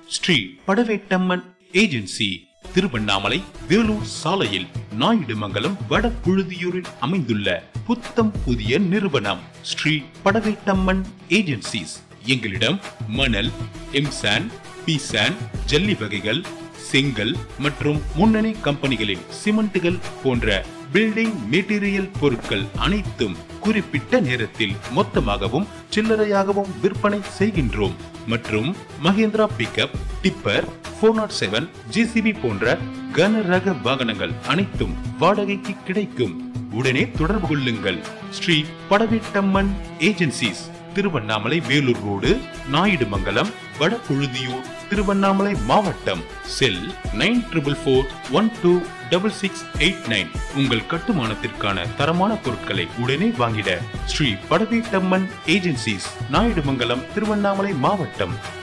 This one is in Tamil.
ஸ்ரீ படவேட்டம்மன் ஏஜென்சி திருவண்ணாமலை வேலூர் சாலையில் நாயுடுமங்கலம் வடபுழுதியூரில் அமைந்துள்ள புத்தம் புதிய நிறுவனம் ஸ்ரீ படவேட்டம்மன் ஏஜென்சிஸ் எங்களிடம் மணல் எம்சான் பிசான் ஜல்லி வகைகள் செங்கல் மற்றும் முன்னணி கம்பெனிகளின் சிமெண்ட்டுகள் போன்ற பில்டிங் மெட்டீரியல் பொருட்கள் அனைத்தும் குறிப்பிட்ட நேரத்தில் மொத்தமாகவும் சில்லறையாகவும் விற்பனை செய்கின்றோம் மற்றும் Mahindra pickup tipper four naught seven JCB போன்ற கனரக வாகனங்கள் அனைத்தும் வாடகைக்கு கிடைக்கும் உடனே தொடர்பு கொள்ளுங்கள் ஸ்ரீ படவேட்டம்மன் ஏஜென்சிஸ் திருவண்ணாமலை வேலூர் ரோடு நாயுடுமங்கலம் வடபுழுதியூர் திருவண்ணாமலை மாவட்டம் cell nine triple four one two double six eight nine உங்கள் கட்டுமானத்திற்கான தரமான பொருட்களை உடனே வாங்கிட ஸ்ரீ படவேட்டம்மன் ஏஜென்சிஸ் நாயுடுமங்கலம் திருவண்ணாமலை மாவட்டம்